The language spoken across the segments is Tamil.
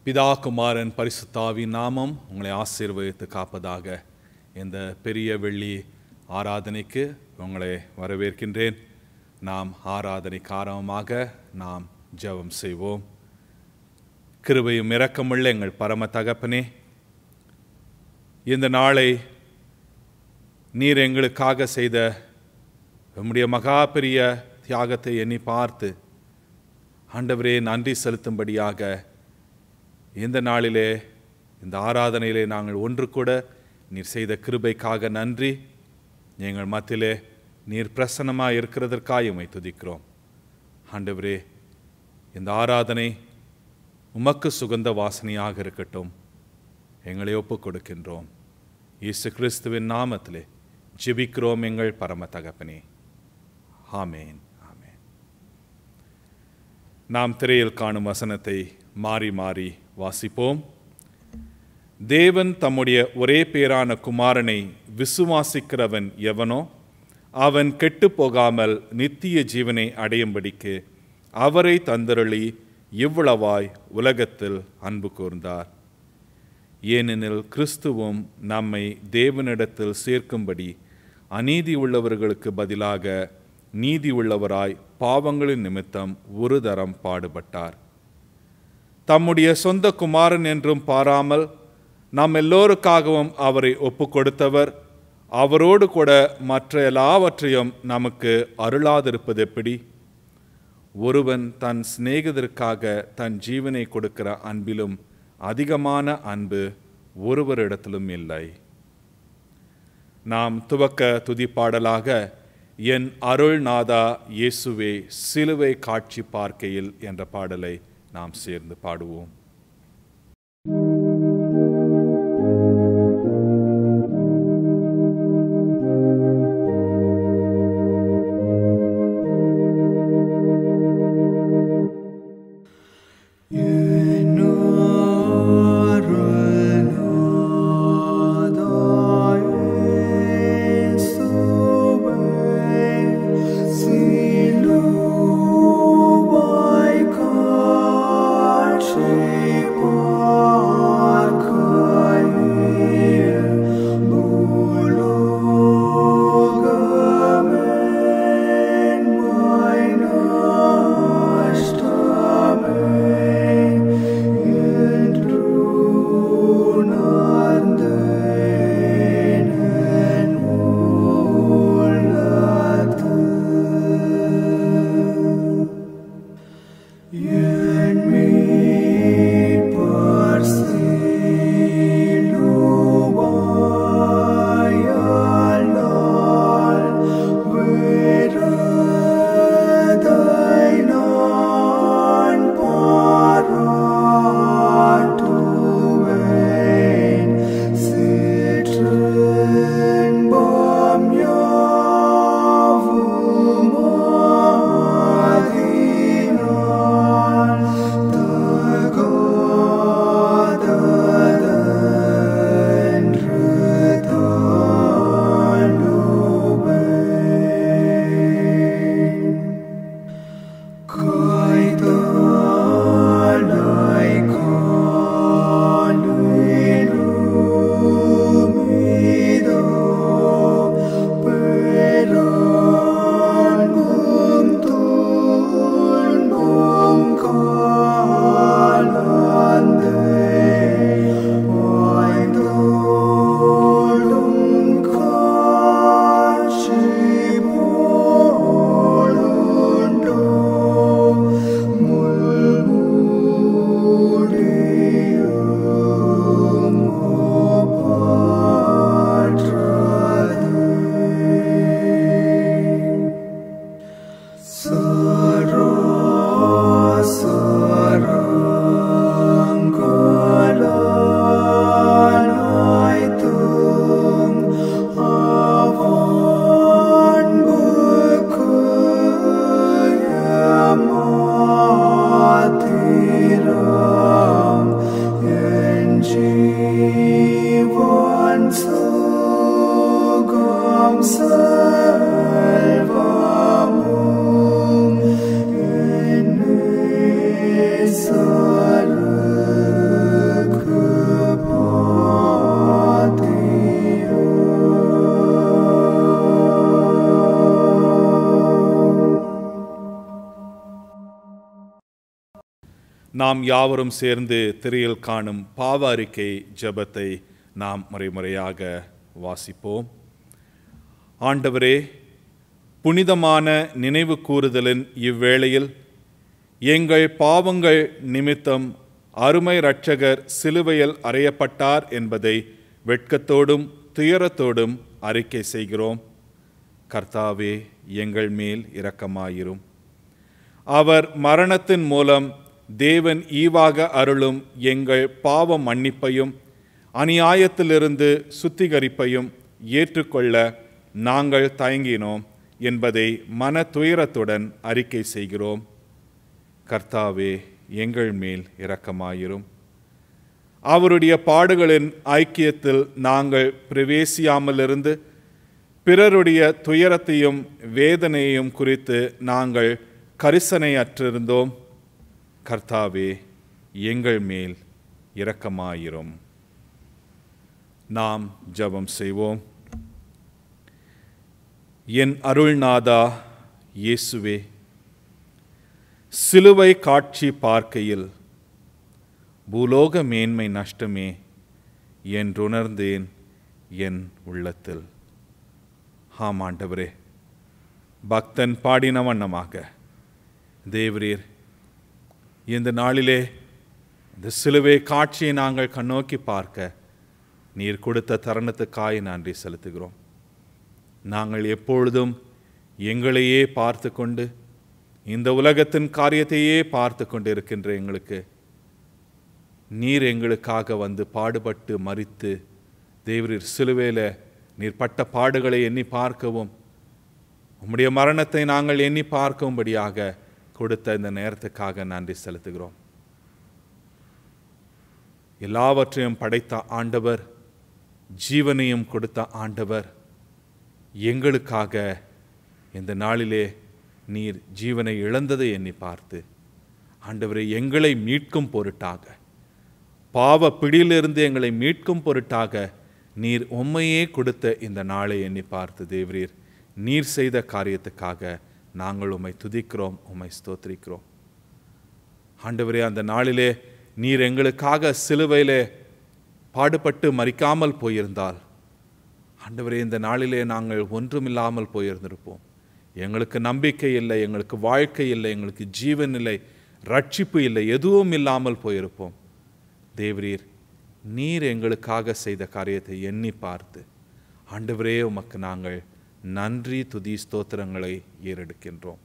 பிதா குமாரன் பரிசுத்தாவின் நாமம் உங்களை ஆசீர்வதித்து காப்பதாக இந்த பெரிய வெள்ளி ஆராதனைக்கு உங்களை வரவேற்கின்றேன் நாம் ஆராதனை காரணமாக நாம் ஜெபம் செய்வோம் கிருபையும் இரக்கமுள்ள எங்கள் பரம தகப்பனே இந்த நாளை நீர் எங்களுக்காக செய்த உம்முடைய மகா பெரிய தியாகத்தை எண்ணி பார்த்து ஆண்டவரே நன்றி செலுத்தும்படியாக இந்த நாளிலே இந்த ஆராதனையிலே நாங்கள் ஒன்று கூட நீர் செய்த கிருபைக்காக நன்றி எங்கள் மத்தியிலே நீர் பிரசன்னமாக இருக்கிறதற்காக உம்மை துதிக்கிறோம் ஆண்டவரே இந்த ஆராதனை உமக்கு சுகந்த வாசனையாக இருக்கட்டும் எங்களை ஒப்புக் கொடுக்கின்றோம் இயேசு கிறிஸ்துவின் நாமத்திலே ஜெபிக்கிறோம் எங்கள் பரம தகப்பனே ஆமேன் ஆமேன் நாம் திரையில் காணும் வசனத்தை மாறி மாறி வாசிப்போம் தேவன் தம்முடைய ஒரே பேரான குமாரனை விசுவாசிக்கிறவன் எவனோ அவன் கெட்டு போகாமல் நித்திய ஜீவனை அடையும்படிக்கு அவரை தந்தருளி இவ்வளவாய் உலகத்தில் அன்பு கூர்ந்தார் ஏனெனில் கிறிஸ்துவும் நம்மை தேவனிடத்தில் சேர்க்கும்படி அநீதி உள்ளவர்களுக்கு பதிலாக நீதி உள்ளவராய் பாவங்களின் நிமித்தம் ஒரு தரம் பாடுபட்டார் தம்முடைய சொந்த குமாரன் என்றும் பாராமல் நாம் எல்லோருக்காகவும் அவரை ஒப்பு கொடுத்தவர் அவரோடு கூட மற்ற எல்லாவற்றையும் நமக்கு அருளாதிருப்பது எப்படி ஒருவன் தன் சிநேகிதருக்காக தன் ஜீவனை கொடுக்கிற அன்பிலும் அதிகமான அன்பு ஒருவரிடத்திலும் இல்லை நாம் துவக்க துதிப்பாடலாக என் அருள்நாதா இயேசுவே சிலுவை காட்சி பார்க்கையில் என்ற பாடலை நாம் சேர்ந்து பாடுவோம் Siluai kaci நாம் யாவரும் சேர்ந்து திரையில் காணும் பாவ அறிக்கை ஜெபத்தை நாம் முறைமுறையாக வாசிப்போம் ஆண்டவரே புனிதமான நினைவு கூறுதலின் இவ்வேளையில் எங்கள் பாவங்கள் நிமித்தம் அருமை இரட்சகர் சிலுவையில் அறையப்பட்டார் என்பதை வெட்கத்தோடும் துயரத்தோடும் அறிக்கை செய்கிறோம் கர்த்தாவே எங்கள் மேல் இரக்கமாயிரும் அவர் மரணத்தின் மூலம் தேவன் ஈவாக அருளும் எங்கள் பாவ மன்னிப்பையும் அநியாயத்திலிருந்து சுத்திகரிப்பையும் ஏற்றுக்கொள்ள நாங்கள் தயங்கினோம் என்பதை மன துயரத்துடன் அறிக்கை செய்கிறோம் கர்த்தாவே எங்கள் மேல் இரக்கமாயிரும் அவருடைய பாடுகளின் ஐக்கியத்தில் நாங்கள் பிரவேசியாமலிருந்து பிறருடைய துயரத்தையும் வேதனையையும் குறித்து நாங்கள் கரிசனையற்றிருந்தோம் கர்த்தாவே எங்கள் மேல் இரக்கமாயிரும் நாம் ஜெபம் செய்வோம் என் அருள்நாதா இயேசுவே சிலுவை காட்சி பார்க்கையில் பூலோக மேன்மை நஷ்டமே என்றுணர்ந்தேன் என் உள்ளத்தில் ஆம் ஆண்டவரே பக்தன் பாடின வண்ணமாக தேவரீர் இந்த நாளிலே இந்த சிலுவை காட்சியை நாங்கள் கண்ணோக்கி பார்க்க நீர் கொடுத்த தருணத்துக்காய் நன்றி செலுத்துகிறோம் நாங்கள் எப்பொழுதும் எங்களையே பார்த்து கொண்டு இந்த உலகத்தின் காரியத்தையே பார்த்து கொண்டு இருக்கின்ற எங்களுக்கு நீர் எங்களுக்காக வந்து பாடுபட்டு மறித்து தேவரீர் சிலுவையில் நீர் பட்ட பாடுகளை எண்ணி பார்க்கவும் உம்முடைய மரணத்தை நாங்கள் எண்ணி பார்க்கும்படியாக கொடுத்த இந்த நேரத்துக்காக நன்றி செலுத்துகிறோம் எல்லாவற்றையும் படைத்த ஆண்டவர் ஜீவனையும் கொடுத்த ஆண்டவர் எங்களுக்காக இந்த நாளிலே நீர் ஜீவனை இழந்ததை எண்ணி பார்த்து ஆண்டவரை எங்களை மீட்கும் பொருட்டாக பாவ பிடியிலிருந்து எங்களை மீட்கும் பொருட்டாக நீர் உம்மையே கொடுத்த இந்த நாளை எண்ணி பார்த்து தேவரீர் நீர் செய்த காரியத்துக்காக நாங்கள் உம்மை துதிக்கிறோம் உம்மை ஸ்தோத்திரிக்கிறோம் ஆண்டவரே அந்த நாளிலே நீர் எங்களுக்காக சிலுவையிலே பாடுபட்டு மறிக்காமல் போயிருந்தால் ஆண்டவரே இந்த நாளிலே நாங்கள் ஒன்றுமில்லாமல் போயிருந்திருப்போம் எங்களுக்கு நம்பிக்கை இல்லை எங்களுக்கு வாழ்க்கை இல்லை எங்களுக்கு ஜீவன் இல்லை ரட்சிப்பு இல்லை எதுவும் இல்லாமல் போயிருப்போம் தேவரீர் நீர் எங்களுக்காக செய்த காரியத்தை எண்ணி பார்த்து ஆண்டவரே உமக்கு நாங்கள் நன்றி துதி ஸ்தோத்திரங்களை ஏறெடுக்கின்றோம்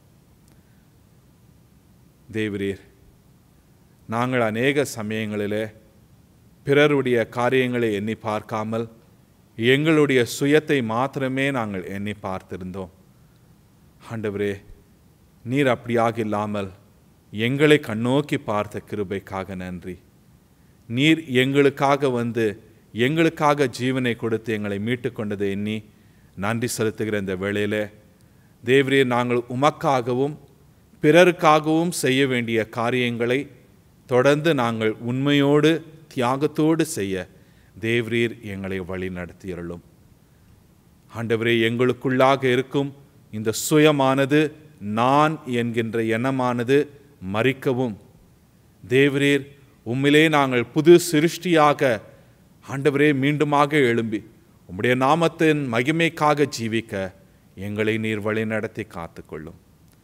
தேவரீர் நாங்கள் அநேக சமயங்களிலே பிறருடைய காரியங்களை எண்ணி பார்க்காமல் எங்களுடைய சுயத்தை மாத்திரமே நாங்கள் எண்ணி பார்த்திருந்தோம் ஆண்டவரே நீர் அப்படியாக இல்லாமல் எங்களை கண்ணோக்கி பார்த்த கிருபைக்காக நன்றி நீர் எங்களுக்காக வந்து எங்களுக்காக ஜீவனை கொடுத்து எங்களை மீட்டு கொண்டதை எண்ணி நன்றி செலுத்துகிற இந்த வேளையில் தேவரே நாங்கள் உமக்காகவும் பிறருக்காகவும் செய்ய வேண்டிய காரியங்களை தொடர்ந்து நாங்கள் உண்மையோடு தியாகத்தோடு செய்ய தேவரீர் எங்களை வழி நடத்தியருளும் ஆண்டவரே எங்களுக்குள்ளாக இருக்கும் இந்த சுயமானது நான் என்கின்ற எண்ணமானது மறிக்கவும் தேவரீர் உம்மிலே நாங்கள் புது சிருஷ்டியாக ஆண்டவரே மீண்டுமாக எழும்பி உம்முடைய நாமத்தின் மகிமைக்காக ஜீவிக்க எங்களை நீர் வழி நடத்தி காத்துக்கொள்ளும்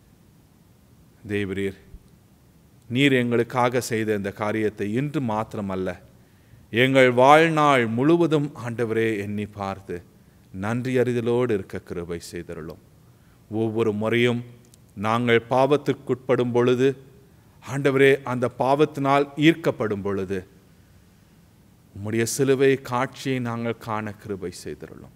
தேவரீர் நீர் எங்களுக்காக செய்த இந்த காரியத்தை இன்று மாத்திரமல்ல எங்கள் வாழ்நாள் முழுவதும் ஆண்டவரே எண்ணி பார்த்து நன்றி அறிதலோடு இருக்க கிருபை செய்தருளும் ஒவ்வொரு முறையும் நாங்கள் பாவத்திற்குட்படும் பொழுது ஆண்டவரே அந்த பாவத்தினால் ஈர்க்கப்படும் பொழுது உம்முடைய சிலுவை காட்சியை நாங்கள் காண கிருபை செய்தருளும்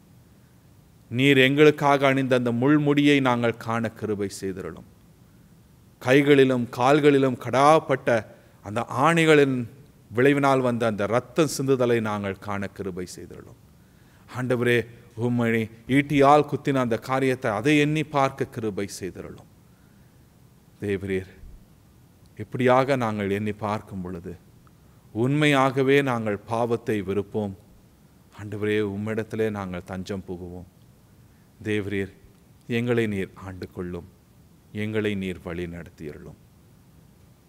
நீர் எங்களுக்காக அணிந்த அந்த முள்முடியை நாங்கள் காண கிருபை செய்தருளும் கைகளிலும் கால்களிலும் கடாப்பட்ட அந்த ஆணிகளின் விளைவினால் வந்த அந்த இரத்தம் சிந்துதலை நாங்கள் காண கிருபை செய்துள்ளோம் ஆண்டவரே உம்மை ஈட்டியால் குத்தின அந்த காரியத்தை அதை எண்ணி பார்க்க கிருபை செய்துள்ளோம் தேவரீர் இப்படியாக நாங்கள் எண்ணி பார்க்கும் பொழுது உண்மையாகவே நாங்கள் பாவத்தை வெறுப்போம் ஆண்டவரே உம்மிடத்திலே நாங்கள் தஞ்சம் புகுவோம் தேவரீர் எங்களை நீர் ஆண்டு கொள்ளும் எங்களை நீர் வழி நடத்தியருளும்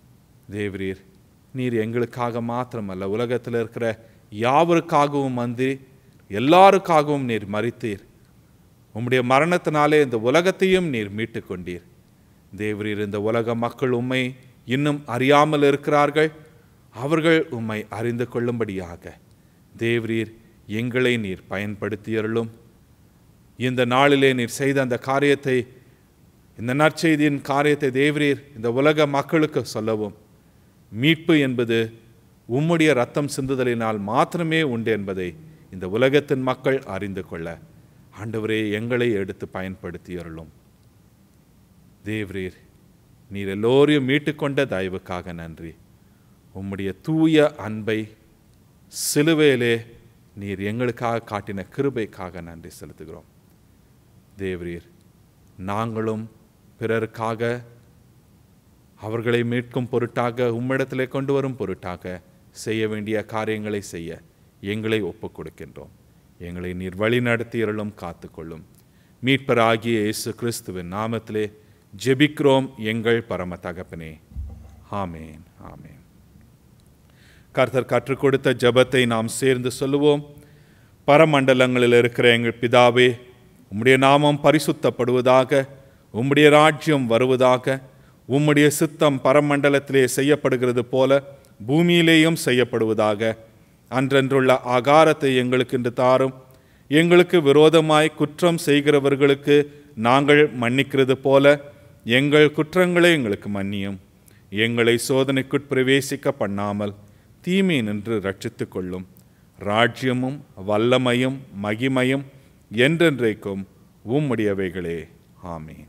தேவரீர் நீர் எங்களுக்காக மாத்திரமல்ல உலகத்தில் இருக்கிற யாவருக்காகவும் வந்து எல்லாருக்காகவும் நீர் மறித்தீர் உம்முடைய மரணத்தினாலே இந்த உலகத்தையும் நீர் மீட்டு கொண்டீர் தேவரீர் இந்த உலக மக்கள் உம்மை இன்னும் அறியாமல் இருக்கிறார்கள் அவர்கள் உம்மை அறிந்து கொள்ளும்படியாக தேவரீர் எங்களை நீர் பயன்படுத்தியருளும் இந்த நாளிலே நீர் செய்த அந்த காரியத்தை இந்த நற்செய்தியின் காரியத்தை தேவரீர் இந்த உலக மக்களுக்கு சொல்லவும் மீட்பு என்பது உம்முடைய ரத்தம் சிந்துதலினால் மாத்திரமே உண்டு என்பதை இந்த உலகத்தின் மக்கள் அறிந்து கொள்ள ஆண்டவரே எங்களை எடுத்து பயன்படுத்தியருளும் தேவரீர் நீர் எல்லோரையும் மீட்டுக்கொண்ட தயவுக்காக நன்றி உம்முடைய தூய அன்பை சிலுவையிலே நீர் எங்களுக்காக காட்டின கிருபைக்காக நன்றி செலுத்துகிறோம் தேவரீர் நாங்களும் பிறருக்காக அவர்களை மீட்கும் பொருட்டாக உம்மிடத்திலே கொண்டு வரும் பொருட்டாக செய்ய வேண்டிய காரியங்களை செய்ய எங்களை ஒப்புக் கொடுக்கின்றோம் எங்களை நீர் வழி நடத்தியருளும் காத்துக்கொள்ளும் மீட்பராகிய இயேசு கிறிஸ்துவின் நாமத்திலே ஜெபிக்கிறோம் எங்கள் பரம தகப்பனே ஆமேன் ஆமேன் கர்த்தர் கற்றுக் கொடுத்த ஜெபத்தை நாம் சேர்ந்து சொல்லுவோம் பரமண்டலங்களில் இருக்கிற எங்கள் பிதாவே உம்முடைய நாமம் பரிசுத்தப்படுவதாக உம்முடைய ராஜ்யம் வருவதாக உம்முடைய சித்தம் பரமண்டலத்திலே செய்யப்படுகிறது போல பூமியிலேயும் செய்யப்படுவதாக அன்றன்றுள்ள ஆகாரத்தை எங்களுக்கு இன்று தாரும் எங்களுக்கு விரோதமாய் குற்றம் செய்கிறவர்களுக்கு நாங்கள் மன்னிக்கிறது போல எங்கள் குற்றங்களை எங்களுக்கு மன்னியும் எங்களை சோதனைக்குட் பிரவேசிக்க பண்ணாமல் தீமை நின்று ரட்சித்துக் கொள்ளும் ராஜ்யமும் வல்லமையும் மகிமையும் என்றென்றைக்கும் உம்முடையவைகளே ஆமீன்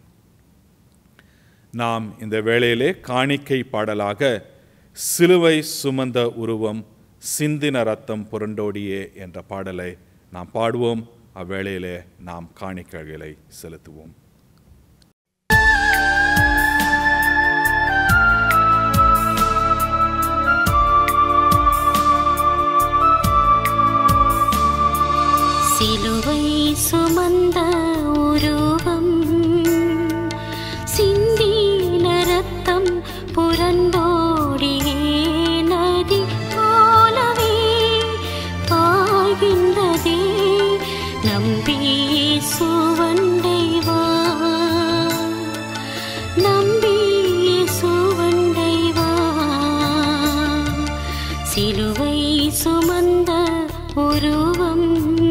நாம் இந்த வேளையிலே காணிக்கை பாடலாக சிலுவை சுமந்த உருவம் சிந்தின ரத்தம் புரண்டோடியே என்ற பாடலை நாம் பாடுவோம் அவ்வேளையிலே நாம் காணிக்கைகளை செலுத்துவோம் சிலுவை சுமந்த உருவம் சிந்தின ரத்தம் புரண்டோடியே நதி போலவே பாய்கின்றதே நம்பி சுவண்டை வா நம்பி சுவண்டை வா சிலுவை சுமந்த உருவம்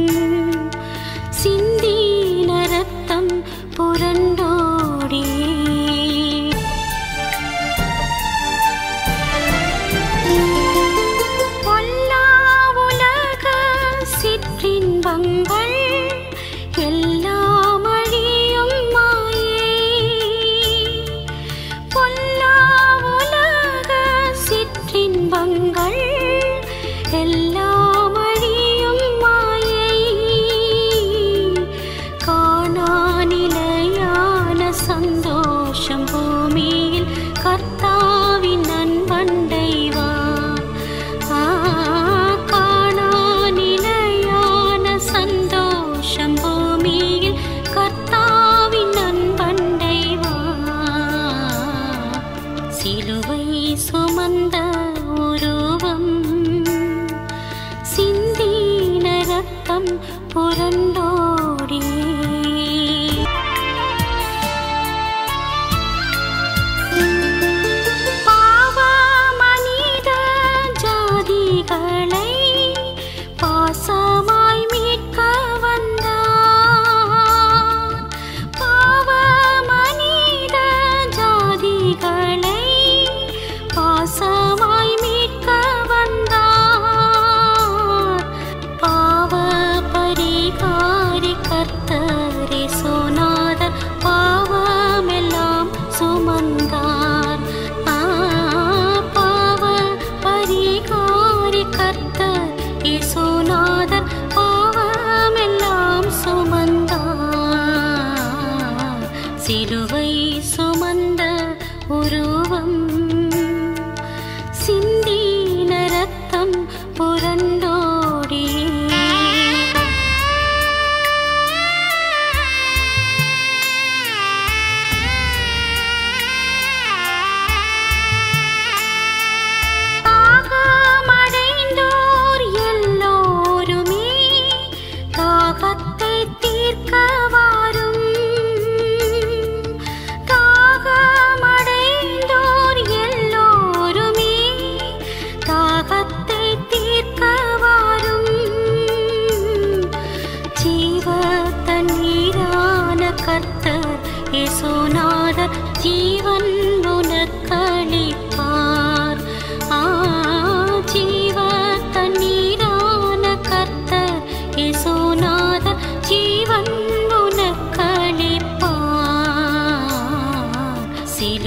சிந்தின ரத்தம் புரண்டோடி பொல்லா உலக சிற்றின்பங்கள் எல்லாம் அழியும் மாயே பொல்லா உலக சிற்றின்பங்கள் எல்லாம் அழியும் மாயை காணா நிலையான சந்தோஷம் பூமியில் கர்த்தாவின் நண்பண்டை வா ஆ, காணா நிலையான சந்தோஷம் பூமியில் கர்த்தாவின் நண்பண்டை வா சிலுவை சுமந்த உருவம் சிந்தின ரத்தம் புரண்டோடி பாவ மனித ஜாதிகளை பாசமாய் மீட்க வந்தார் பாவ மனித ஜாதிகளை பாசமாய் மீட்க வந்தார் பாவ பரிகார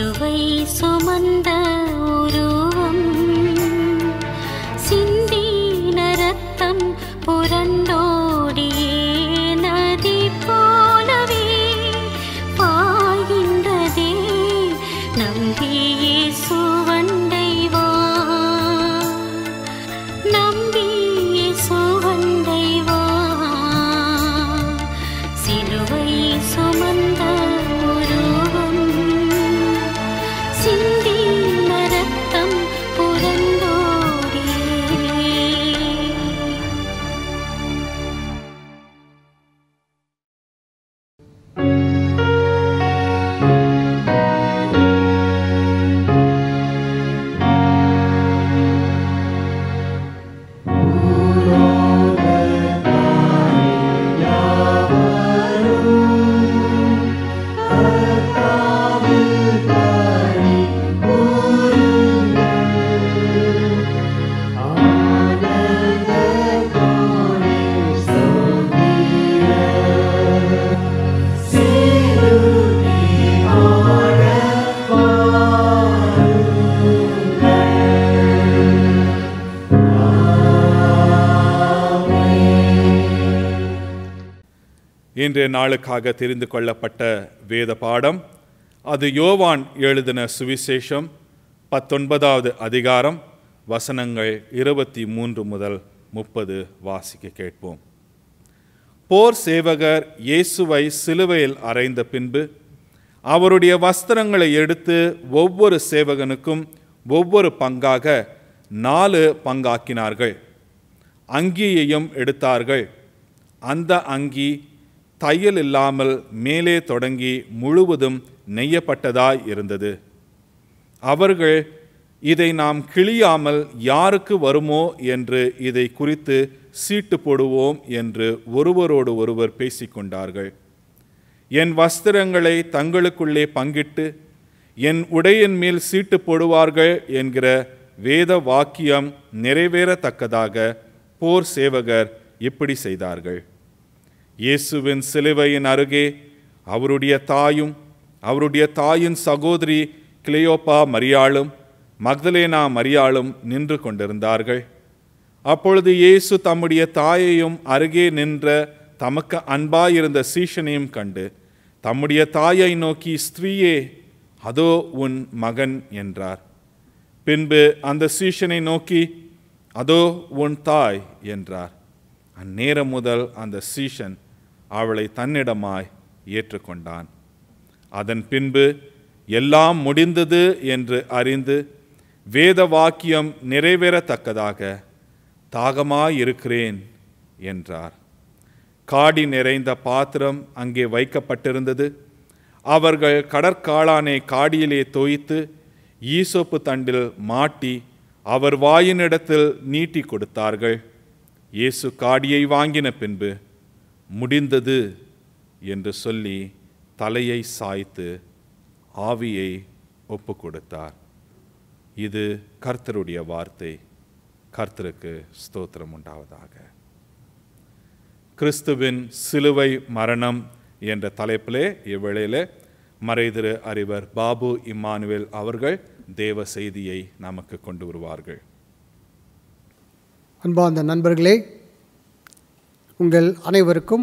சிலுவை சுமந்த உருவம் சிந்தின ரத்தம் புரண்டோடியே நதி போலவே பாய்கின்றதே நம்பியே சுவண்டை வா நம்பியே சுவண்டை வா சிலுவை சுமந்த உருவம் சிந்தின ரத்தம் புரண்டோடியே இன்றைய நாளுக்காக தெரிந்து கொள்ளப்பட்ட வேத பாடம் அது யோவான் எழுதின சுவிசேஷம் பத்தொன்பதாவது அதிகாரம் வசனங்கள் இருபத்தி மூன்று முதல் முப்பது வாசிக்க கேட்போம் போர் சேவகர் இயேசுவை சிலுவையில் அறைந்த பின்பு அவருடைய வஸ்திரங்களை எடுத்து ஒவ்வொரு சேவகனுக்கும் ஒவ்வொரு பங்காக நாலு பங்காக்கினார்கள் அங்கியையும் எடுத்தார்கள் அந்த அங்கி தையல் இல்லாமல் மேலே தொடங்கி முழுவதும் நெய்யப்பட்டதாய் இருந்தது அவர்கள் இதை நாம் கிழியாமல் யாருக்கு வருமோ என்று இதை குறித்து சீட்டு போடுவோம் என்று ஒருவரோடு ஒருவர் பேசிக்கொண்டார்கள் என் வஸ்திரங்களை தங்களுக்குள்ளே பங்கிட்டு என் உடையின் மேல் சீட்டு போடுவார்கள் என்கிற வேத வாக்கியம் நிறைவேறத்தக்கதாக போர் சேவகர் இப்படி செய்தார்கள் இயேசுவின் சிலுவையின் அருகே அவருடைய தாயும் அவருடைய தாயின் சகோதரி கிளியோப்பா மரியாளும் மக்தலேனா மரியாளும் நின்று கொண்டிருந்தார்கள் அப்பொழுது இயேசு தம்முடைய தாயையும் அருகே நின்ற தமக்கு அன்பாயிருந்த சீஷனையும் கண்டு தம்முடைய தாயை நோக்கி ஸ்திரீயே அதோ உன் மகன் என்றார் பின்பு அந்த சீஷனை நோக்கி அதோ உன் தாய் என்றார் அந்நேரம் முதல் அந்த சீஷன் அவளை தன்னிடமாய் ஏற்றுக்கொண்டான் அதன் பின்பு எல்லாம் முடிந்தது என்று அறிந்து வேத வாக்கியம் நிறைவேறத்தக்கதாக தாகமாயிருக்கிறேன் என்றார் காடி நிறைந்த பாத்திரம் அங்கே வைக்கப்பட்டிருந்தது அவர்கள் கடற்காளானை காடியிலே தோய்த்து ஈசோப்பு தண்டில் மாட்டி அவர் வாயினிடத்தில் நீட்டி கொடுத்தார்கள் இயேசு காடியை வாங்கின பின்பு முடிந்தது என்று சொல்லி தலையை சாய்த்து ஆவியை ஒப்பு கொடுத்தார் இது கர்த்தருடைய வார்த்தை கர்த்தருக்கு ஸ்தோத்திரம் உண்டாவதாக கிறிஸ்துவின் சிலுவை மரணம் என்ற தலைப்பிலே இவ்வேளையிலே மறைதிரு அறிவர் பாபு இம்மானுவேல் அவர்கள் தேவ செய்தியை நமக்கு கொண்டு வருவார்கள் அன்பார்ந்த நண்பர்களே உங்கள் அனைவருக்கும்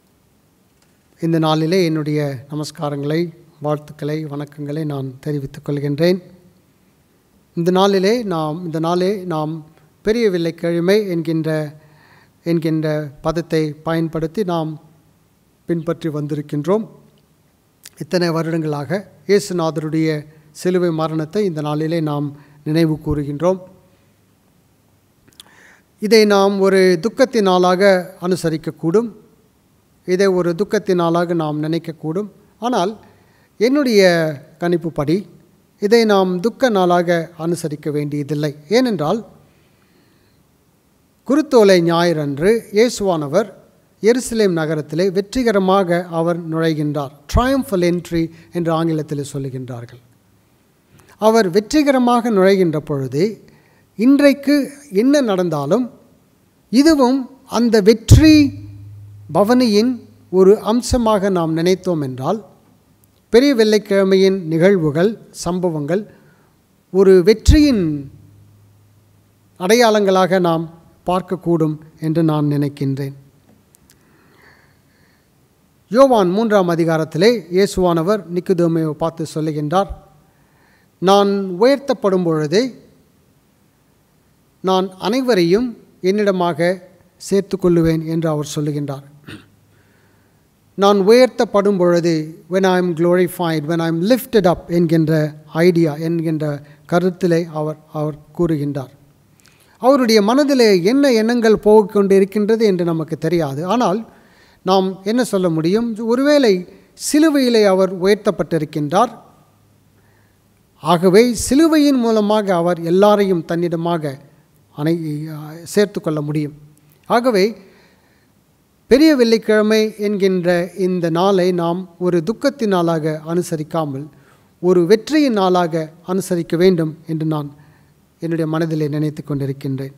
இந்த நாளிலே என்னுடைய நமஸ்காரங்களை வாழ்த்துக்களை வணக்கங்களை நான் தெரிவித்துக் கொள்கின்றேன் இந்த நாளிலே நாம் இந்த நாளே நாம் பெரிய வெள்ளிக்கிழமை என்கின்ற என்கின்ற பதத்தை பயன்படுத்தி நாம் பின்பற்றி வந்திருக்கின்றோம் இத்தனை வருடங்களாக இயேசுநாதருடைய சிலுவை மரணத்தை இந்த நாளிலே நாம் நினைவு கூறுகின்றோம் இதை நாம் ஒரு துக்கத்தின் நாளாக அனுசரிக்கக்கூடும் இதை ஒரு துக்கத்தின் நாளாக நாம் நினைக்கக்கூடும் ஆனால் என்னுடைய கணிப்புப்படி இதை நாம் துக்க நாளாக அனுசரிக்க வேண்டியதில்லை ஏனென்றால் குருத்தோலை ஞாயிறன்று இயேசுவானவர் எருசலேம் நகரத்திலே வெற்றிகரமாக அவர் நுழைகின்றார் ட்ரயம்ஃபல் என்ட்ரி என்று ஆங்கிலத்தில் சொல்லுகின்றார்கள் அவர் வெற்றிகரமாக நுழைகின்ற பொழுது இன்றைக்கு என்ன நடந்தாலும் இதுவும் அந்த வெற்றி பவனியின் ஒரு அம்சமாக நாம் நினைத்தோம் என்றால் பெரிய வெள்ளைக்கிழமையின் நிகழ்வுகள் சம்பவங்கள் ஒரு வெற்றியின் அடையாளங்களாக நாம் பார்க்கக்கூடும் என்று நான் நினைக்கின்றேன் யோவான் மூன்றாம் அதிகாரத்திலே இயேசுவானவர் நிக்குதோமையை பார்த்து சொல்லுகின்றார் நான் உயர்த்தப்படும் பொழுதே நான் அனைவரையும் என்னிடமாக சேர்த்து கொள்ளுவேன் என்று அவர் சொல்லுகின்றார் நான் உயர்த்தப்படும் பொழுது when I am glorified when I am lifted up என்கின்ற ஐடியா என்கின்ற கருத்திலே அவர் அவர் கூறுகின்றார் அவருடைய மனதிலே என்ன எண்ணங்கள் போய்க்கொண்டு இருக்கின்றது என்று நமக்கு தெரியாது ஆனால் நாம் என்ன சொல்ல முடியும் ஒருவேளை சிலுவையிலே அவர் உயர்த்தப்பட்டிருக்கின்றார் ஆகவே சிலுவையின் மூலமாக அவர் எல்லாரையும் தன்னிடமாக அனை சேர்த்து கொள்ள முடியும் ஆகவே பெரிய வெள்ளிக்கிழமை என்கின்ற இந்த நாளை நாம் ஒரு துக்கத்தின் நாளாக அனுசரிக்காமல் ஒரு வெற்றியின் நாளாக அனுசரிக்க வேண்டும் என்று நான் என்னுடைய மனதிலே நினைத்து கொண்டிருக்கின்றேன்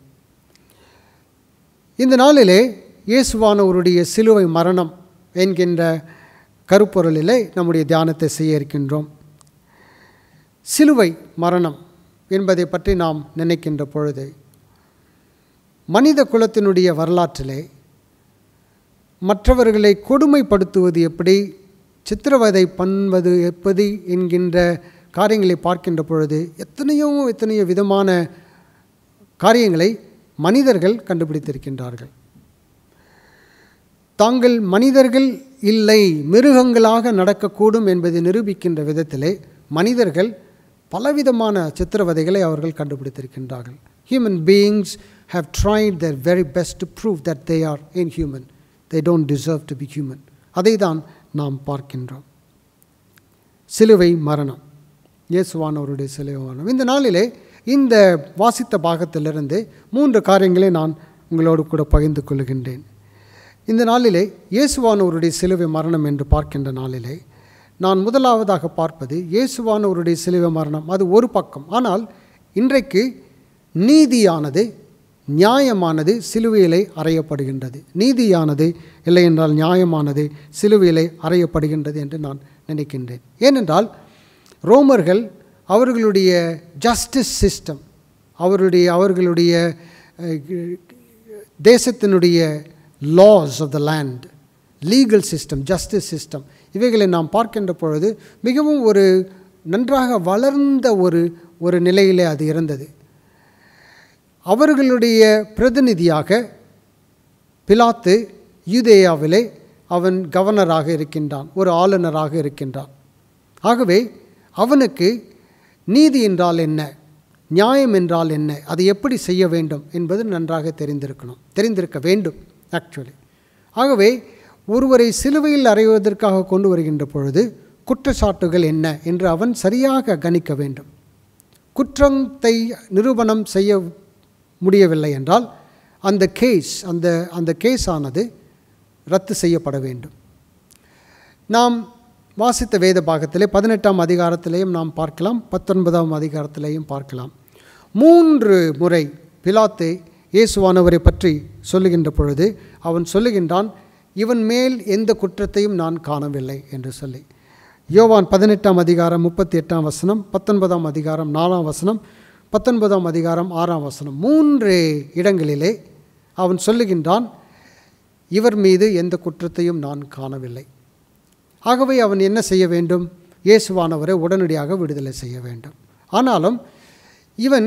இந்த நாளிலே இயேசுவானவருடைய சிலுவை மரணம் என்கின்ற கருப்பொருளிலே நம்முடைய தியானத்தை செய்ய இருக்கின்றோம் சிலுவை மரணம் என்பதை பற்றி நாம் நினைக்கின்ற பொழுது மனித குலத்தினுடைய வரலாற்றிலே மற்றவர்களை கொடுமைப்படுத்துவது எப்படி சித்திரவதை பண்ணுவது எப்படி என்கின்ற காரியங்களை பார்க்கின்ற பொழுது எத்தனையோ எத்தனையோ விதமான காரியங்களை மனிதர்கள் கண்டுபிடித்திருக்கின்றார்கள் தாங்கள் மனிதர்கள் இல்லை மிருகங்களாக நடக்கக்கூடும் என்பதை நிரூபிக்கின்ற விதத்திலே மனிதர்கள் பலவிதமான சித்திரவதைகளை அவர்கள் கண்டுபிடித்திருக்கின்றார்கள் human beings have tried their very best to prove that they are inhuman. They don't deserve to be human. அதை தான் நாம் பார்க்கின்றோம் சிலுவை மரணம் இயேசுவானவருடைய சிலுவை மரணம் இந்த நாளிலே இந்த வாசித்த பாகத்திலிருந்து மூன்று காரியங்களை நான் உங்களோடு கூட பகிர்ந்து கொள்கின்றேன் இந்த நாளிலே இயேசுவானவருடைய சிலுவை மரணம் என்று பார்க்கின்ற நாளிலே நான் முதலாவதாக பார்ப்பது இயேசுவானவருடைய சிலுவை மரணம் அது ஒரு பக்கம் ஆனால் இன்றைக்கு நீதியானது நியாயமானது சிலுவையிலே அறையப்படுகின்றது நீதியானது இல்லை என்றால் நியாயமானது சிலுவையிலே அறையப்படுகின்றது என்று நான் நினைக்கின்றேன் ஏனென்றால் ரோமர்கள் அவர்களுடைய ஜஸ்டிஸ் சிஸ்டம் அவருடைய அவர்களுடைய அஹ், தேசத்தினுடைய laws of the land legal system justice system இவைகளை நாம் பார்க்கின்ற பொழுது மிகவும் ஒரு நன்றாக வளர்ந்த ஒரு ஒரு நிலையிலே அது இருந்தது அவர்களுடைய பிரதிநிதியாக பிலாத்து யூதேயாவிலே அவன் கவர்னராக இருக்கின்றான் ஒரு ஆளுநராக இருக்கின்றான் ஆகவே அவனுக்கு நீதி என்றால் என்ன நியாயம் என்றால் என்ன அதை எப்படி செய்ய வேண்டும் என்பது நன்றாக தெரிந்திருக்கணும் தெரிந்திருக்க வேண்டும் ஆக்சுவலி ஆகவே ஒருவரை சிலுவையில் அறைவதற்காக கொண்டு வருகின்ற பொழுது குற்றச்சாட்டுகள் என்ன என்று அவன் சரியாக கணிக்க வேண்டும் குற்றத்தை நிரூபணம் செய்ய முடியவில்லை என்றால் அந்த கேஸ் அந்த அந்த கேஸ் ஆனது ரத்து செய்யப்பட வேண்டும் நாம் வாசித்த வேத பாகத்திலே பதினெட்டாம் அதிகாரத்திலேயும் நாம் பார்க்கலாம் பத்தொன்பதாம் அதிகாரத்திலேயும் பார்க்கலாம் மூன்று முறை பிலாத்து இயேசுவானவரை பற்றி சொல்லுகின்ற பொழுது அவன் சொல்லுகின்றான் இவன் மேல் எந்த குற்றத்தையும் நான் காணவில்லை என்று சொல்லி யோவான் பதினெட்டாம் அதிகாரம் முப்பத்தி எட்டாம் வசனம் பத்தொன்பதாம் அதிகாரம் நாலாம் வசனம் பத்தொன்பதாம் அதிகாரம் ஆறாம் வசனம் மூன்று இடங்களிலே அவன் சொல்லுகின்றான் இவர் மீது எந்த குற்றத்தையும் நான் காணவில்லை ஆகவே அவன் என்ன செய்ய வேண்டும் இயேசுவானவரை உடனடியாக விடுதலை செய்ய வேண்டும் ஆனாலும் இவன்